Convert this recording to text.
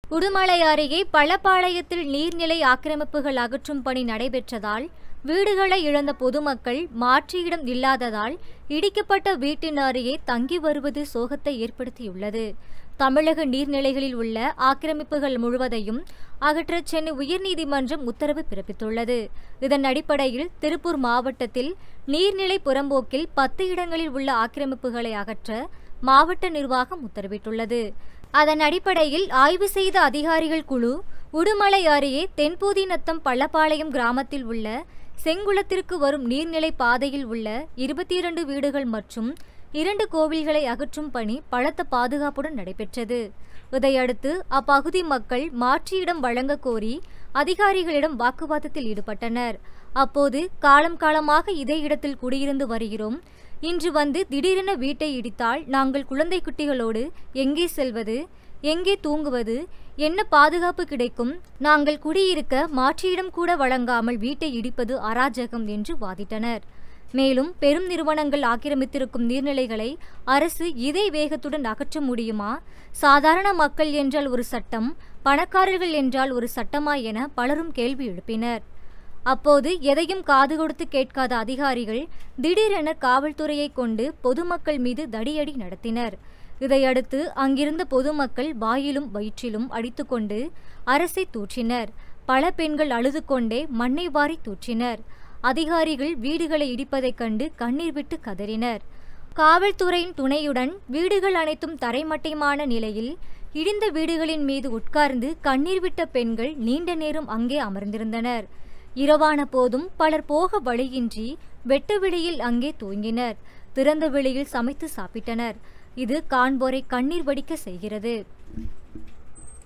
உடுமலை அருகே பள்ளப்பாளையத்தில் நீர்நிலை ஆக்கிரமிப்புகள் அகற்றும் பணி நடைபெற்றதால் வீடுகளை இழந்த பொதுமக்கள் மாற்று இடம் இல்லாததால் இடிக்கப்பட்ட வீட்டின் அருகே தங்கி வருவது சோகத்தை ஏற்படுத்தியுள்ளது தமிழக நீர்நிலைகளில் உள்ள ஆக்கிரமிப்புகள் முழுவதையும் அகற்ற சென்னை உயர்நீதிமன்றம் உத்தரவு பிறப்பித்துள்ளது இதன் அடிப்படையில் திருப்பூர் மாவட்டத்தில் நீர்நிலை புறம்போக்கில் பத்து இடங்களில் உள்ள ஆக்கிரமிப்புகளை அகற்ற மாவட்ட நிர்வாகம் உத்தரவிட்டுள்ளது அதன் அடிப்படையில் ஆய்வு செய்த அதிகாரிகள் குழு உடுமலை அருகே தென்பூதிநத்தம் பள்ளப்பாளையம் கிராமத்தில் உள்ள செங்குளத்திற்கு வரும் நீர்நிலை பாதையில் உள்ள இருபத்தி இரண்டு வீடுகள் மற்றும் இரண்டு கோவில்களை அகற்றும் பணி பலத்த பாதுகாப்புடன் நடைபெற்றது இதையடுத்து அப்பகுதி மக்கள் மாற்று இடம் வழங்க கோரி அதிகாரிகளிடம் வாக்குவாதத்தில் ஈடுபட்டனர் அப்போது காலம் காலமாக இதே இடத்தில் குடியிருந்து வருகிறோம் இன்று வந்து திடீரென வீட்டை இடித்தால் நாங்கள் குழந்தை குட்டிகளோடு எங்கே செல்வது எங்கே தூங்குவது என்ன பாதுகாப்பு கிடைக்கும் நாங்கள் குடியிருக்க மாற்றியிடம் கூட வழங்காமல் வீட்டை இடிப்பது அராஜகம் என்று வாதிட்டனர் மேலும் பெரும் நிறுவனங்கள் ஆக்கிரமித்திருக்கும் நீர்நிலைகளை அரசு இதே வேகத்துடன் அகற்ற முடியுமா சாதாரண மக்கள் என்றால் ஒரு சட்டம் பணக்காரர்கள் என்றால் ஒரு சட்டமா என பலரும் கேள்வி எழுப்பினர் அப்போது எதையும் காது கொடுத்து கேட்காத அதிகாரிகள் திடீரென காவல்துறையை கொண்டு பொதுமக்கள் மீது தடியடி நடத்தினர் இதையடுத்து அங்கிருந்த பொதுமக்கள் வாயிலும் வயிற்றிலும் அடித்துக்கொண்டு அரசை தூற்றினர் பல பெண்கள் அழுது கொண்டே மண்ணை வாரி தூற்றினர் அதிகாரிகள் வீடுகளை இடிப்பதைக் கண்டு கண்ணீர் விட்டு கதறினர் காவல்துறையின் துணையுடன் வீடுகள் அனைத்தும் தரைமட்டமான நிலையில் இடிந்த வீடுகளின் மீது உட்கார்ந்து கண்ணீர் விட்ட பெண்கள் நீண்ட நேரம் அங்கே அமர்ந்திருந்தனர் இரவான போதும் பலர் போக வழியின்றி வெட்ட வெளியில் அங்கே தூங்கினர் திறந்த வெளியில் சமைத்து சாப்பிட்டனர் இது காண்போரை கண்ணீர் வடிக்க செய்கிறது